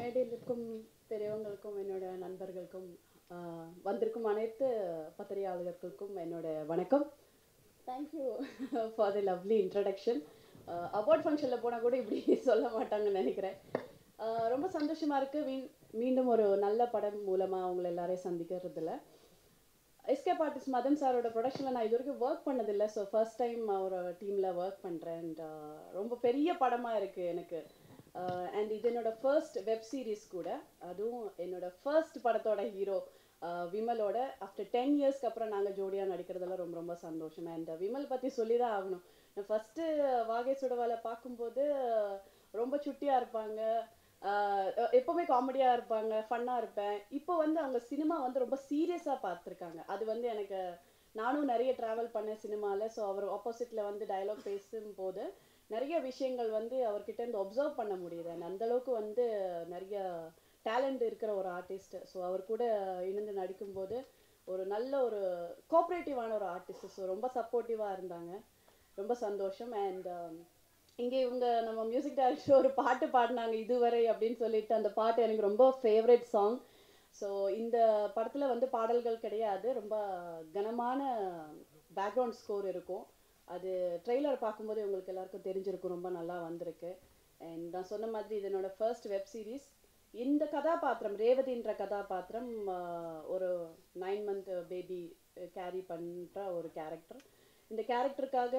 மேடையில் இருக்கும் பெரியவங்களுக்கும் என்னோட நண்பர்களுக்கும் ஆஹ், வந்திருக்கும் அனைத்து பத்திரிகையாளர்களுக்கும் என்னோட வணக்கம் thank you for the lovely introduction award ஃபங்க்ஷனில் போனால் கூட இப்படி சொல்ல மாட்டாங்கன்னு நினைக்கிறேன் ஆஹ், ரொம்ப சந்தோஷமா இருக்கு மீ- மீண்டும் ஒரு நல்ல படம் மூலமாக உங்களை எல்லாரையும் சந்திக்கிறதுல எஸ்கேப் ஆர்டிஸ்ட் மதன் சாரோட ப்ரொடக்ஷனில் நான் இது வரைக்கும் ஒர்க் பண்ணதில்லை ஸோ ஃபர்ஸ்ட் டைம் அவர் டீமில் ஒர்க் பண்ணுறேன் அண்ட் ரொம்ப பெரிய படமாக இருக்குது எனக்கு அண்ட் இது என்னோட ஃபர்ஸ்ட் வெப் சீரிஸ் கூட அதுவும் என்னோட ஃபர்ஸ்ட் படத்தோட ஹீரோ விமலோட ஆஃப்டர் டென் இயர்ஸ்க்கு அப்புறம் நாங்கள் ஜோடியாக நடிக்கிறதுல ரொம்ப ரொம்ப சந்தோஷம் அண்ட் விமல் பற்றி சொல்லி தான் ஆகணும் நான் ஃபஸ்ட்டு வாகை சுடவாலை பார்க்கும்போது அஹ், ரொம்ப சுட்டியாக இருப்பாங்க ஆஹ் எ- எப்பவுமே காமெடியா இருப்பாங்க ஃபன்னா இருப்பேன் இப்போ வந்து அவங்க சினிமா வந்து ரொம்ப சீரியஸா பார்த்துருக்காங்க அது வந்து எனக்கு நானும் நிறைய டிராவல் பண்ணேன் சினிமால ஸோ அவர் ஆப்போசிட்ல வந்து டயலாக் பேசும்போது நிறைய விஷயங்கள் வந்து அவர்கிட்ட இருந்து ஒப்சர்வ் பண்ண முடியுது And அந்த அளவுக்கு வந்து நிறைய டேலண்ட் இருக்கிற ஒரு ஆர்டிஸ்ட் ஸோ அவர் கூட இணைந்து நடிக்கும்போது ஒரு நல்ல ஒரு கோஆப்ரேட்டிவான ஒரு ஆர்டிஸ்ட் ஸோ ரொம்ப சப்போர்ட்டிவாக இருந்தாங்க ரொம்ப சந்தோஷம் அண்ட் இங்கே இவங்க நம்ம மியூசிக் டைரக்டர் ஒரு பாட்டு பாடினாங்க இதுவரை அப்படின்னு சொல்லிட்டு அந்த பாட்டு எனக்கு ரொம்ப ஃபேவரட் சாங் ஸோ இந்த படத்தில் வந்து பாடல்கள் கிடையாது ரொம்ப கனமான பேக்ரவுண்ட் ஸ்கோர் இருக்கும் அது ட்ரெய்லர் பார்க்கும்போது உங்களுக்கு எல்லாருக்கும் தெரிஞ்சிருக்கும் ரொம்ப நல்லா வந்திருக்கு அண்ட் நான் சொன்ன மாதிரி இது என்னோட ஃபர்ஸ்ட் வெப் சீரிஸ் இந்த கதாபாத்திரம் ரேவதின்ற கதாபாத்திரம் ஆஹ், ஒரு நைன் மந்த் பேபி கேரி பண்ணுற ஒரு கேரக்டர் இந்த கேரக்டருக்காக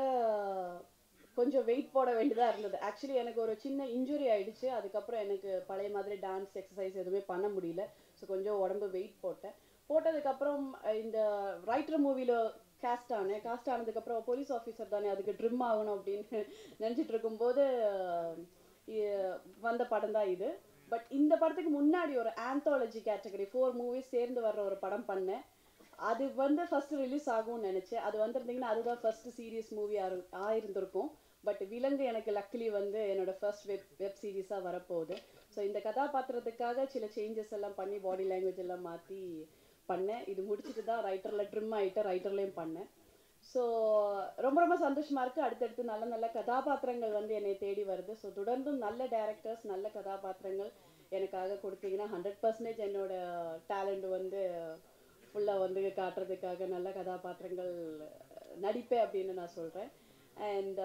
கொஞ்சம் வெயிட் போட வேண்டியதாக இருந்தது ஆக்சுவலி எனக்கு ஒரு சின்ன இன்ஜுரி ஆயிடுச்சு அதுக்கப்புறம் எனக்கு பழைய மாதிரி டான்ஸ் எக்ஸசைஸ் எதுவுமே பண்ண முடியல ஸோ கொஞ்சம் உடம்பு வெயிட் போட்டேன் போட்டதுக்கப்புறம் அஹ், இந்த ரைட்டர் மூவியில் காஸ்ட் ஆனேன் காஸ்ட் ஆனதுக்கப்புறம் போலீஸ் ஆஃபீஸர் தானே அதுக்கு ட்ரிம் ஆகணும் அப்படின்னு நினச்சிட்டு இருக்கும்போது அஹ், இ- வந்த படம் தான் இது பட் இந்த படத்துக்கு முன்னாடி ஒரு ஆந்தாலஜி கேட்டகரி ஃபோர் மூவிஸ் சேர்ந்து வர்ற ஒரு படம் பண்ணேன் அது வந்து ஃபர்ஸ்ட் ரிலீஸ் ஆகும்னு நினைச்சேன் அது வந்திருந்தீங்கன்னா அதுதான் ஃபர்ஸ்ட் சீரியஸ் மூவி ஆயிருந்திருக்கும் பட் விலங்கு எனக்கு லக்கிலி வந்து என்னோட ஃபர்ஸ்ட் வெப் வெப் சீரிஸாக வரப்போகுது ஸோ இந்த கதாபாத்திரத்துக்காக சில சேஞ்சஸ் எல்லாம் பண்ணி பாடி லாங்குவேஜ் எல்லாம் மாற்றி பண்ணேன் இது முடிச்சுட்டு தான் ரைட்டரில் ட்ரிம் ஆகிட்டு ரைட்டர்லேயும் பண்ணேன் ஸோ ரொம்ப ரொம்ப சந்தோஷமா இருக்கு அடுத்தடுத்து நல்ல நல்ல கதாபாத்திரங்கள் வந்து என்னை தேடி வருது ஸோ தொடர்ந்தும் நல்ல டேரக்டர்ஸ் நல்ல கதாபாத்திரங்கள் எனக்காக கொடுத்தீங்கன்னா ஹண்ட்ரட் பர்சன்டேஜ் என்னோட டேலண்ட் வந்து ஃபுல்லாக வந்து காட்டுறதுக்காக நல்ல கதாபாத்திரங்கள் நடிப்பேன் அப்படின்னு நான் சொல்கிறேன் அண்ட்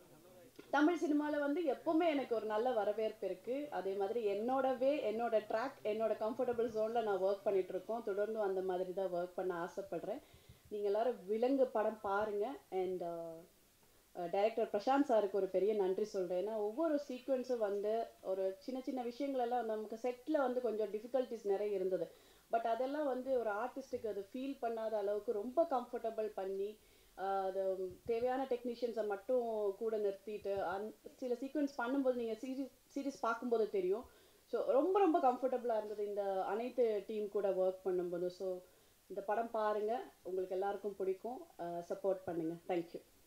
தமிழ் சினிமாவில் வந்து எப்பவுமே எனக்கு ஒரு நல்ல வரவேற்பு இருக்கு அதே மாதிரி என்னோட வே என்னோட ட்ராக் என்னோட கம்ஃபர்டபுள் ஜோனில் நான் ஒர்க் பண்ணிட்டு இருக்கோம் தொடர்ந்தும் அந்த மாதிரி தான் ஒர்க் பண்ண ஆசைப்படுறேன் நீங்க எல்லாரும் விலங்கு படம் பாருங்க அண்ட் டைரக்டர் பிரசாந்த் சாருக்கு ஒரு பெரிய நன்றி சொல்றேன் ஏன்னா ஒவ்வொரு சீக்வன்ஸும் வந்து ஒரு சின்ன சின்ன விஷயங்கள் எல்லாம் நமக்கு செட்டில் வந்து கொஞ்சம் டிஃபிகல்ட்டிஸ் நிறைய இருந்தது பட் அதெல்லாம் வந்து ஒரு ஆர்டிஸ்ட்டுக்கு அது ஃபீல் பண்ணாத அளவுக்கு ரொம்ப கம்ஃபர்டபுள் பண்ணி ஆஹ் அது தேவையான டெக்னீஷியன்ஸை மட்டும் கூட நிறுத்திட்டு அந் சில சீக்வன்ஸ் பண்ணும்போது நீங்கள் சீரிஸ் சீரிஸ் பார்க்கும்போது தெரியும் ஸோ ரொம்ப ரொம்ப கம்ஃபர்டபுளாக இருந்தது இந்த அனைத்து டீம் கூட ஒர்க் பண்ணும்போது ஸோ இந்த படம் பாருங்க உங்களுக்கு எல்லாருக்கும் பிடிக்கும் சப்போர்ட் பண்ணுங்க தேங்க்யூ